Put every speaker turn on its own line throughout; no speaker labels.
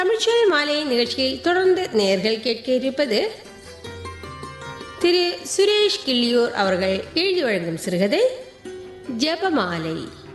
தமிழ்ச்சொல் மாலை நிகழ்ச்சியில் தொடர்ந்து நேர்கள் கேட்க இருப்பது திரு சுரேஷ் கிள்ளியூர் அவர்கள் எழுதி வழங்கும் சிறுகதை ஜெபமாலை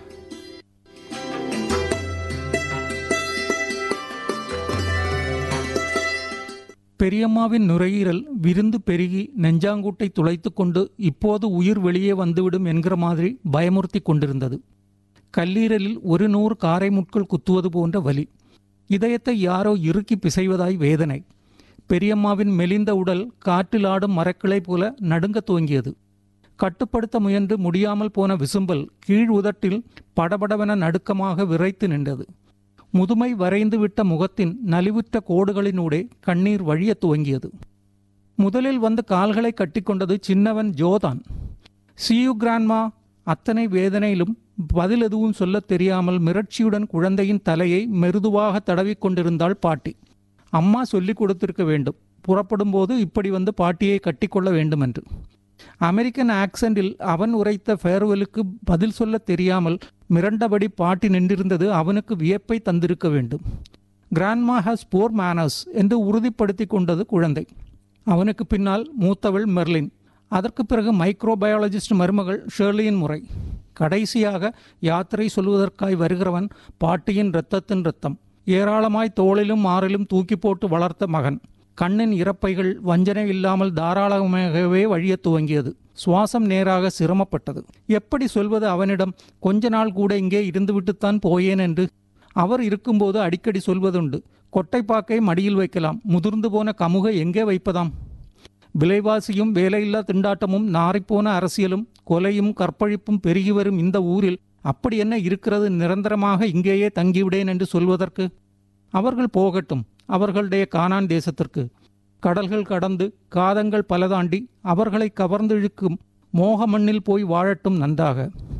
பெரியம்மாவின் நுரையீரல் விருந்து பெருகி நெஞ்சாங்கூட்டை துளைத்துக் கொண்டு இப்போது உயிர் வெளியே வந்துவிடும் என்கிற மாதிரி பயமுறுத்தி கொண்டிருந்தது கல்லீரலில் ஒரு நூறு காரை முட்கள் குத்துவது போன்ற வலி இதயத்தை யாரோ இறுக்கி பிசைவதாய் வேதனை பெரியம்மாவின் மெலிந்த உடல் காற்றில் ஆடும் மரக்கிளை போல நடுங்கத் துவங்கியது கட்டுப்படுத்த முயன்று முடியாமல் போன விசும்பல் கீழ் உதட்டில் படபடவென நடுக்கமாக விரைத்து நின்றது முதுமை வரைந்து விட்ட முகத்தின் நலிவுற்ற கோடுகளினூடே கண்ணீர் வழியத் துவங்கியது முதலில் வந்து கால்களை கட்டிக்கொண்டது சின்னவன் ஜோதான் சியு கிராண்ட்மா அத்தனை வேதனையிலும் பதில் எதுவும் சொல்லத் தெரியாமல் மிரட்சியுடன் குழந்தையின் தலையை மெருதுவாக தடவிக் கொண்டிருந்தாள் பாட்டி அம்மா சொல்லிக் கொடுத்திருக்க வேண்டும் புறப்படும்போது இப்படி வந்து பாட்டியை கட்டிக்கொள்ள வேண்டும் என்று அமெரிக்கன் ஆக்சண்டில் அவன் உரைத்த ஃபேர்வெலுக்கு பதில் சொல்லத் தெரியாமல் மிரண்டபடி பாட்டி நின்றிருந்தது அவனுக்கு வியப்பை தந்திருக்க வேண்டும் கிராண்ட்மா ஹாஸ் போர் மேனர்ஸ் என்று உறுதிப்படுத்தி கொண்டது குழந்தை அவனுக்கு பின்னால் மூத்தவள் மெர்லின் அதற்கு பிறகு மைக்ரோபயாலஜிஸ்ட் மருமகள் ஷெர்லியின் முறை கடைசியாக யாத்திரை சொல்வதற்காய் வருகிறவன் பாட்டியின் இரத்தத்தின் இரத்தம் ஏராளமாய் தோளிலும் மாறிலும் தூக்கி போட்டு வளர்த்த மகன் கண்ணின் இறப்பைகள் வஞ்சனை இல்லாமல் தாராளமாகவே வழியத் துவங்கியது சுவாசம் நேராக சிரமப்பட்டது எப்படி சொல்வது அவனிடம் கொஞ்ச நாள் கூட இங்கே இருந்துவிட்டுத்தான் போயேன் என்று அவர் இருக்கும்போது அடிக்கடி சொல்வதுண்டு கொட்டைப்பாக்கை மடியில் வைக்கலாம் முதிர்ந்து போன கமுகை எங்கே வைப்பதாம் விலைவாசியும் வேலையில்லா திண்டாட்டமும் நாறிப்போன அரசியலும் கொலையும் கற்பழிப்பும் பெருகி வரும் இந்த ஊரில் அப்படி என்ன இருக்கிறது நிரந்தரமாக இங்கேயே தங்கிவிடேன் என்று சொல்வதற்கு அவர்கள் போகட்டும் அவர்களுடைய கானான் தேசத்திற்கு கடல்கள் கடந்து காதங்கள் பல தாண்டி அவர்களை கவர்ந்திழுக்கும் மோக மண்ணில் போய் வாழட்டும் நன்றாக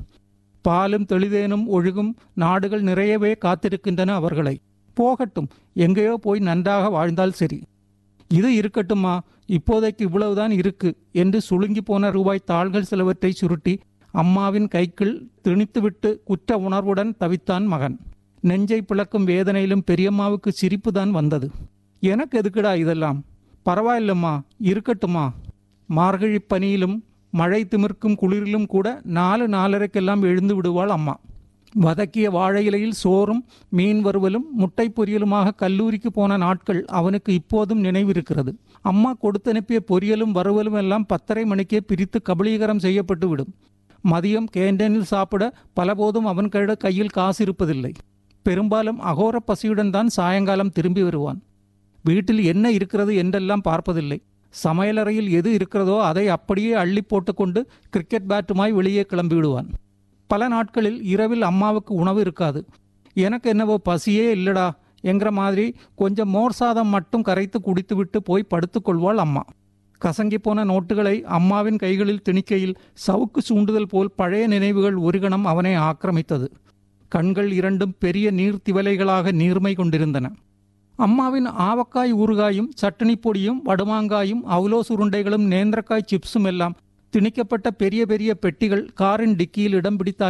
பாலும் தெளிதேனும் ஒழுகும் நாடுகள் நிறையவே காத்திருக்கின்றன அவர்களை போகட்டும் எங்கேயோ போய் நன்றாக வாழ்ந்தால் சரி இது இருக்கட்டுமா இப்போதைக்கு இவ்வளவுதான் இருக்கு என்று சுளுங்கி போன ரூபாய் தாள்கள் சிலவற்றை சுருட்டி அம்மாவின் கைக்குள் திணித்துவிட்டு குற்ற உணர்வுடன் தவித்தான் மகன் நெஞ்சை பிளக்கும் வேதனையிலும் பெரியம்மாவுக்கு சிரிப்புதான் வந்தது எனக்கு எதுக்குடா இதெல்லாம் பரவாயில்லம்மா இருக்கட்டுமா மார்கழி பனியிலும் மழை திமிர்க்கும் குளிரிலும் கூட நாலு நாலரைக்கெல்லாம் எழுந்து விடுவாள் அம்மா வதக்கிய வாழை இலையில் சோறும் மீன் வறுவலும் முட்டை பொரியலுமாக கல்லூரிக்கு போன நாட்கள் அவனுக்கு இப்போதும் நினைவிருக்கிறது அம்மா கொடுத்தனுப்பிய பொரியலும் வறுவலும் எல்லாம் பத்தரை மணிக்கே பிரித்து கபலீகரம் செய்யப்பட்டு விடும் மதியம் கேண்டீனில் சாப்பிட பலபோதும் அவன் கைட கையில் காசு இருப்பதில்லை பெரும்பாலும் அகோர பசியுடன் தான் சாயங்காலம் திரும்பி வருவான் வீட்டில் என்ன இருக்கிறது என்றெல்லாம் பார்ப்பதில்லை சமையலறையில் எது இருக்கிறதோ அதை அப்படியே அள்ளி போட்டுக்கொண்டு கிரிக்கெட் பேட்டுமாய் வெளியே கிளம்பி விடுவான் பல நாட்களில் இரவில் அம்மாவுக்கு உணவு இருக்காது எனக்கு என்னவோ பசியே இல்லடா என்கிற மாதிரி கொஞ்சம் மோர் சாதம் மட்டும் கரைத்து குடித்துவிட்டு போய் படுத்துக்கொள்வாள் அம்மா கசங்கி போன நோட்டுகளை அம்மாவின் கைகளில் திணிக்கையில் சவுக்கு சூண்டுதல் போல் பழைய நினைவுகள் ஒரு கணம் அவனை ஆக்கிரமித்தது கண்கள் இரண்டும் பெரிய நீர்த்திவலைகளாக நீர்மை கொண்டிருந்தன அம்மாவின் ஆவக்காய் ஊறுகாயும் சட்டனி பொடியும் வடுமாங்காயும் அவுலோ சுருண்டைகளும் நேந்திரக்காய் சிப்ஸும் எல்லாம் திணிக்கப்பட்ட பெரிய பெரிய பெட்டிகள் காரின் டிக்கியில் இடம் பிடித்தாகி